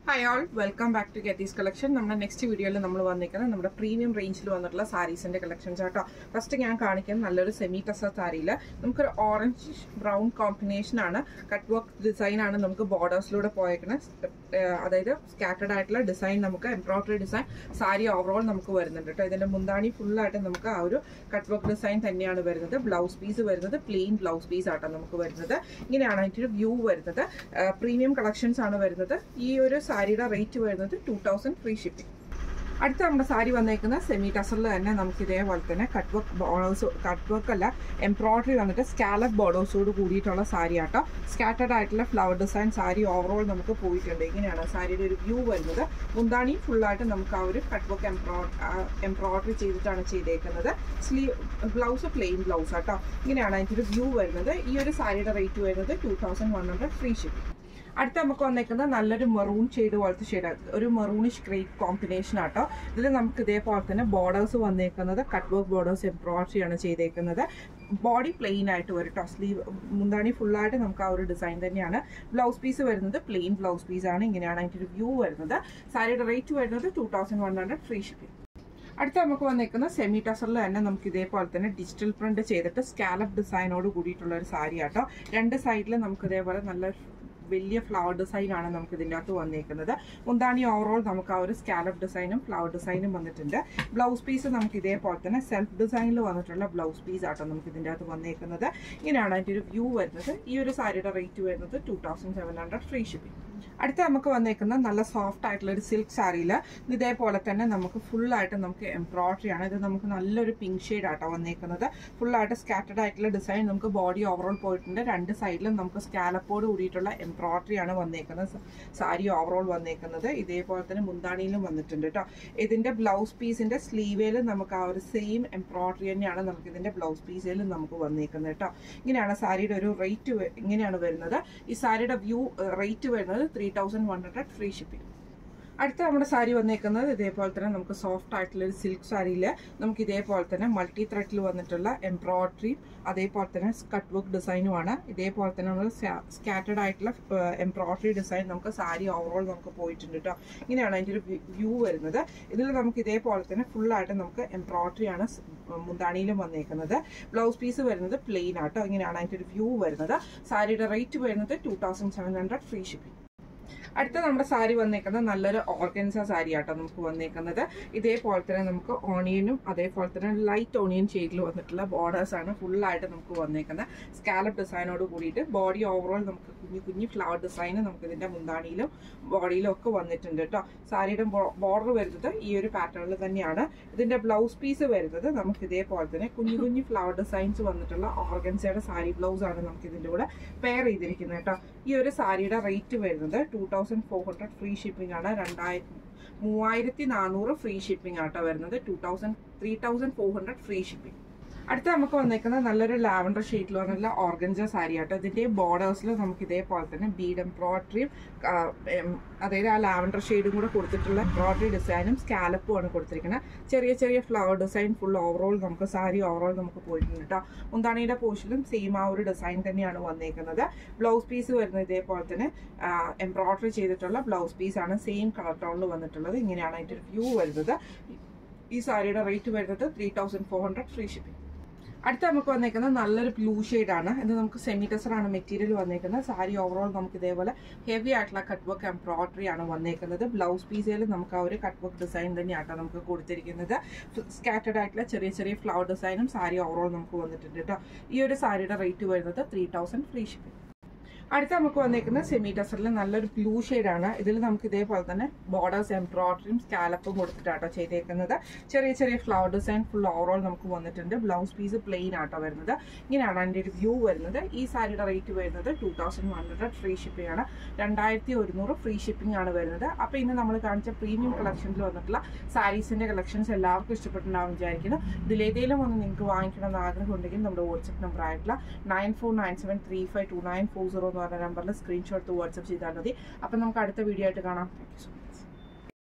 hi all welcome back to ഗെറ്റീസ് collection നമ്മുടെ next വീഡിയോയിൽ നമ്മൾ വന്നിരിക്കുന്നത് നമ്മുടെ പ്രീമിയം റേഞ്ചിൽ വന്നിട്ടുള്ള സാരീസിന്റെ കളക്ഷൻസ് ആട്ടോ ഫസ്റ്റ് ഞാൻ കാണിക്കുന്നത് നല്ലൊരു സെമി ടസ സാരിയിൽ നമുക്കൊരു ഓറഞ്ച് ബ്രൗൺ കോമ്പിനേഷൻ ആണ് കട്ട് വർക്ക് ഡിസൈൻ ആണ് നമുക്ക് ബോർഡേഴ്സിലൂടെ പോയേക്കുന്നത് അതായത് സ്കാറ്റർഡ് ആയിട്ടുള്ള ഡിസൈൻ നമുക്ക് എംബ്രോയിഡറി ഡിസൈൻ സാരി ഓവറോൾ നമുക്ക് വരുന്നുണ്ട് കേട്ടോ ഇതിന്റെ മുന്താണി ഫുള്ളായിട്ട് നമുക്ക് ആ ഒരു കട്ട് വർക്ക് ഡിസൈൻ തന്നെയാണ് വരുന്നത് ബ്ലൗസ് പീസ് വരുന്നത് പ്ലെയിൻ ബ്ലൗസ് പീസ് ആട്ടോ നമുക്ക് വരുന്നത് ഇങ്ങനെയാണ് അതിൻ്റെ ഒരു വ്യൂ വരുന്നത് പ്രീമിയം കളക്ഷൻസ് ആണ് വരുന്നത് ഈ ഒരു സാരിയുടെ റേറ്റ് വരുന്നത് ടു തൗസൻഡ് ഫ്രീ ഷിപ്പിംഗ് അടുത്ത നമ്മുടെ സാരി വന്നേക്കുന്ന സെമി ടസറിൽ തന്നെ നമുക്ക് ഇതേപോലെ തന്നെ cut work borders cut work അല്ല എംബ്രോയിഡറി വന്നിട്ട് സ്കാലപ്പ് ബോർഡേഴ്സോട് കൂടിയിട്ടുള്ള സാരി ആട്ടോ സ്കാറ്റർഡ് ആയിട്ടുള്ള ഫ്ലവർ ഡിസൈൻ സാരി ഓവറോൾ നമുക്ക് പോയിട്ടുണ്ട് ഇങ്ങനെയാണ് സാരിയുടെ ഒരു വ്യൂ വരുന്നത് മുന്താണി ഫുള്ളായിട്ട് നമുക്ക് ആ ഒരു കട്ട് വർക്ക് എംബ്രോ എംബ്രോയിഡറി ചെയ്തിട്ടാണ് ചെയ്തേക്കുന്നത് സ്ലീവ് ബ്ലൗസ് പ്ലെയിൻ ബ്ലൗസ് ആട്ടോ ഇങ്ങനെയാണ് അതിൻ്റെ ഒരു വ്യൂ വരുന്നത് ഈ ഒരു സാരിയുടെ റേറ്റ് വരുന്നത് two thousand one hundred free shipping അടുത്ത നമുക്ക് വന്നേക്കുന്നത് നല്ലൊരു മെറൂൺ ഷെയ്ഡ് പോലത്തെ ഷെയ്ഡ് ഒരു മെറൂണിഷ് ഗ്രേറ്റ് കോമ്പിനേഷൻ ആട്ടോ ഇതിൽ നമുക്ക് ഇതേപോലെ തന്നെ ബോർഡേഴ്സ് വന്നേക്കുന്നത് കട്ട് വർക്ക് ബോർഡേഴ്സ് എംബ്രോയിഡറി ആണ് ചെയ്തേക്കുന്നത് ബോഡി പ്ലെയിൻ ആയിട്ട് വരും കേട്ടോ സ്ലീവ് മുന്താണി ഫുള്ളായിട്ട് നമുക്ക് ആ ഒരു ഡിസൈൻ തന്നെയാണ് ബ്ലൗസ് പീസ് വരുന്നത് പ്ലെയിൻ ബ്ലൗസ് പീസ് ആണ് ഇങ്ങനെയാണ് അതിൻ്റെ ഒരു വ്യൂ വരുന്നത് സാരിയുടെ റേറ്റ് വരുന്നത് two thousand one hundred free shipping അടുത്ത നമുക്ക് വന്നേക്കുന്ന സെമി ടസറിൽ തന്നെ നമുക്ക് ഇതേപോലെ തന്നെ ഡിജിറ്റൽ പ്രിന്റ് ചെയ്തിട്ട് സ്കാലപ്പ് ഡിസൈനോട് കൂടിയിട്ടുള്ള ഒരു സാരി ആട്ടോ രണ്ട് സൈഡിൽ നമുക്ക് ഇതേപോലെ നല്ല വലിയ ഫ്ലവർ ഡിസൈൻ ആണ് നമുക്ക് ഇതിൻ്റെ അകത്ത് വന്നേക്കുന്നത് മുന്താണി ഓവറോൾ നമുക്ക് ആ ഒരു സ്കാലപ്പ് ഡിസൈനും ഫ്ലവർ ഡിസൈനും വന്നിട്ടുണ്ട് ബ്ലൗസ് പീസ് നമുക്ക് ഇതേപോലെ തന്നെ സെൽഫ് ഡിസൈനിൽ വന്നിട്ടുള്ള ബ്ലൗസ് പീസ് ആട്ടോ നമുക്ക് ഇതിൻ്റെ അകത്ത് വന്നേക്കുന്നത് ഇങ്ങനെയാണ് അതിൻ്റെ ഒരു വ്യൂ വരുന്നത് ഈ ഒരു സാരിയുടെ റേറ്റ് വരുന്നത് two thousand seven hundred free shipping അടുത്ത നമുക്ക് വന്നേക്കുന്ന നല്ല സോഫ്റ്റ് ആയിട്ടുള്ള ഒരു സിൽക്ക് സാരിയിൽ ഇതേപോലെ തന്നെ നമുക്ക് ഫുള്ളായിട്ട് നമുക്ക് എംബ്രോയിഡറി ആണ് ഇത് നമുക്ക് നല്ലൊരു പിങ്ക് ഷെയ്ഡ് ആട്ടോ വന്നേക്കുന്നത് ഫുള്ളായിട്ട് സ്കാറ്റർഡ് ആയിട്ടുള്ള ഡിസൈൻ നമുക്ക് ബോഡി ഓവറോൾ പോയിട്ടുണ്ട് രണ്ട് സൈഡിലും നമുക്ക് സ്കാലപ്പോട് കൂടിയിട്ടുള്ള എംബ്രോയിഡറി ആണ് വന്നേക്കുന്നത് സാരി ഓവറോൾ വന്നേക്കുന്നത് ഇതേപോലെ തന്നെ മുന്താണിയിലും വന്നിട്ടുണ്ട് കേട്ടോ ഇതിന്റെ ബ്ലൗസ് പീസിന്റെ സ്ലീവേൽ നമുക്ക് ആ ഒരു സെയിം എംബ്രോയിഡറി തന്നെയാണ് നമുക്ക് ഇതിന്റെ ബ്ലൗസ് പീസിൽ നമുക്ക് വന്നേക്കുന്നത് കേട്ടോ ഇങ്ങനെയാണ് സാരിയുടെ ഒരു റേറ്റ് ഇങ്ങനെയാണ് വരുന്നത് ഈ സാരിയുടെ വ്യൂ റേറ്റ് വരുന്നത് three thousand one hundred free shipping അടുത്ത നമ്മുടെ സാരി വന്നേക്കുന്നത് ഇതേപോലെ തന്നെ നമുക്ക് സോഫ്റ്റ് ആയിട്ടുള്ള ഒരു സിൽക്ക് സാരിയിൽ നമുക്ക് ഇതേപോലെ തന്നെ മൾട്ടി ത്രെഡിൽ വന്നിട്ടുള്ള എംബ്രോയിഡറിയും അതേപോലെ തന്നെ കട്ട് വർക്ക് ഡിസൈനുമാണ് ഇതേപോലെ തന്നെ നമ്മൾ സ്കാറ്റേഡ് ആയിട്ടുള്ള എംബ്രോയിഡറി ഡിസൈൻ നമുക്ക് സാരി ഓവറോൾ നമുക്ക് പോയിട്ടുണ്ട് കേട്ടോ ഇങ്ങനെയാണ് അതിൻ്റെ ഒരു വ്യൂ വരുന്നത് ഇതിൽ നമുക്ക് ഇതേപോലെ തന്നെ ഫുള്ളായിട്ട് നമുക്ക് എംബ്രോയിഡറി ആണ് മുന്താണിയിലും വന്നേക്കുന്നത് ബ്ലൗസ് പീസ് വരുന്നത് പ്ലെയിൻ ആട്ടോ ഇങ്ങനെയാണ് അതിൻ്റെ ഒരു വ്യൂ വരുന്നത് സാരിയുടെ റേറ്റ് വരുന്നത് two thousand seven hundred free shipping അടുത്ത നമ്മുടെ സാരി വന്നേക്കുന്നത് നല്ലൊരു ഓർഗൻസ സാരി ആട്ടോ നമുക്ക് വന്നേക്കുന്നത് ഇതേപോലെ തന്നെ നമുക്ക് ഓണിയനും അതേപോലെ തന്നെ ലൈറ്റ് ഓണിയൻ ഷെയ്ഡിൽ വന്നിട്ടുള്ള ബോർഡേഴ്സ് ആണ് ഫുള്ളായിട്ട് നമുക്ക് വന്നേക്കുന്നത് സ്കാലപ്പ് ഡിസൈനോട് കൂടിയിട്ട് ബോഡി ഓവറോൾ നമുക്ക് കുഞ്ഞു കുഞ്ഞു ഫ്ലവർ ഡിസൈൻ നമുക്ക് ഇതിന്റെ മുന്താണിയിലും ബോഡിയിലും ഒക്കെ വന്നിട്ടുണ്ട് കേട്ടോ സാരിയുടെ ബോർഡർ വരുന്നത് ഈ ഒരു പാറ്റേണിൽ തന്നെയാണ് ഇതിന്റെ ബ്ലൗസ് പീസ് വരുന്നത് നമുക്ക് ഇതേപോലെ തന്നെ കുഞ്ഞു കുഞ്ഞു ഫ്ലവർ ഡിസൈൻസ് വന്നിട്ടുള്ള ഓർഗൻസയുടെ സാരി ബ്ലൗസ് ആണ് നമുക്ക് ഇതിന്റെ കൂടെ പെയർ ചെയ്തിരിക്കുന്നത് കേട്ടോ ഈ ഒരു സാരിയുടെ റേറ്റ് വരുന്നത് two thousand four hundred free shipping ആണ് രണ്ടായിരത്തി മൂവായിരത്തി നാനൂറ് ഫ്രീ ഷിപ്പിംഗ് ആട്ടോ വരുന്നത് two thousand three thousand four hundred free shipping അടുത്ത നമുക്ക് വന്നേക്കുന്നത് നല്ലൊരു ലാവൻഡർ ഷെയ്ഡിൽ വന്നിട്ടുള്ള ഓർഗൻജ സാരി ആട്ടോ ഇതിന്റെ ബോർഡേഴ്സിൽ നമുക്ക് ഇതേപോലെ തന്നെ ബീഡ് എംബ്രോയിഡറിയും അതായത് ആ ലാവൻഡർ ഷെയ്ഡും കൂടെ കൊടുത്തിട്ടുള്ള എംബ്രോയിഡറി ഡിസൈനും സ്കാലപ്പും ആണ് കൊടുത്തിരിക്കുന്നത് ചെറിയ ചെറിയ ഫ്ലവർ ഡിസൈൻ ഫുൾ ഓവറോൾ നമുക്ക് സാരി ഓവറോൾ നമുക്ക് പോയിട്ടുണ്ട് കേട്ടോ മുന്താണിയുടെ പോർഷനിലും സെയിം ആ ഒരു ഡിസൈൻ തന്നെയാണ് വന്നേക്കുന്നത് ബ്ലൗസ് പീസ് വരുന്നത് ഇതേപോലെ തന്നെ എംബ്രോയിഡറി ചെയ്തിട്ടുള്ള ബ്ലൗസ് പീസാണ് സെയിം കളർ ടോണിൽ വന്നിട്ടുള്ളത് ഇങ്ങനെയാണ് അതിൻ്റെ ഒരു വ്യൂ വരുന്നത് ഈ സാരിയുടെ റേറ്റ് വരുന്നത് three thousand four hundred free shipping അടുത്ത നമുക്ക് വന്നേക്കുന്നത് നല്ലൊരു ബ്ലൂ ആണ് ഇത് നമുക്ക് സെമി ആണ് മെറ്റീരിയൽ വന്നേക്കുന്നത് സാരി ഓവറോൾ നമുക്ക് ഇതേപോലെ ഹെവി ആയിട്ടുള്ള കട്ട് വർക്ക് എംബ്രോയിഡറി ആണ് വന്നേക്കുന്നത് ബ്ലൗസ് പീസിൽ നമുക്ക് ആ ഒരു കട്ട് വർക്ക് ഡിസൈൻ തന്നെയാട്ടോ നമുക്ക് കൊടുത്തിരിക്കുന്നത് സ്കാറ്റേഡ് ആയിട്ടുള്ള ചെറിയ ചെറിയ ഫ്ലവർ ഡിസൈനും സാരി ഓവറോൾ നമുക്ക് വന്നിട്ടുണ്ട് കേട്ടോ ഈ ഒരു സാരിയുടെ റേറ്റ് വരുന്നത് ത്രീ തൗസൻഡ് ഫ്രീ ഷിപ്പിംഗ് അടുത്ത നമുക്ക് വന്നേക്കുന്നത് സെമി ടസറിൽ നല്ലൊരു ബ്ലൂ ആണ് ഇതിൽ നമുക്ക് ഇതേപോലെ തന്നെ ബോർഡേഴ്സ് എംബ്രോയിഡറിയും സ്കാലപ്പും കൊടുത്തിട്ടാട്ടോ ചെയ്തേക്കുന്നത് ചെറിയ ചെറിയ ഫ്ലവർ ഡിസൈൻ ഫുൾ ഓവറോൾ നമുക്ക് വന്നിട്ടുണ്ട് ബ്ലൗസ് പീസ് പ്ലെയിൻ ആട്ടോ വരുന്നത് ഇങ്ങനെയാണ് അതിൻ്റെ ഒരു വ്യൂ വരുന്നത് ഈ സാരിയുടെ റേറ്റ് വരുന്നത് two thousand one hundred free shipping ആണ് രണ്ടായിരത്തി ഒരുന്നൂറ് ഫ്രീ ഷിപ്പിംഗ് ആണ് വരുന്നത് അപ്പോൾ ഇന്ന് നമ്മൾ കാണിച്ച പ്രീമിയം കളക്ഷനിൽ വന്നിട്ടുള്ള സാരീസിൻ്റെ കളക്ഷൻസ് എല്ലാവർക്കും ഇഷ്ടപ്പെട്ടുണ്ടാവും വിചാരിക്കുന്നു ഇതിലേതെങ്കിലും ഒന്ന് നിങ്ങൾക്ക് വാങ്ങിക്കണം എന്ന് ആഗ്രഹം ഉണ്ടെങ്കിൽ നമ്മുടെ വാട്സപ്പ് നമ്പർ ആയിട്ടുള്ള nine four nine seven three five two nine four zero എന്ന് പറഞ്ഞ നമ്പറിൽ സ്ക്രീൻഷോട്ട് വാട്സപ്പ് ചെയ്താൽ മതി അപ്പം നമുക്ക് അടുത്ത വീഡിയോ ആയിട്ട് കാണാം താങ്ക് യു സോ മച്ച്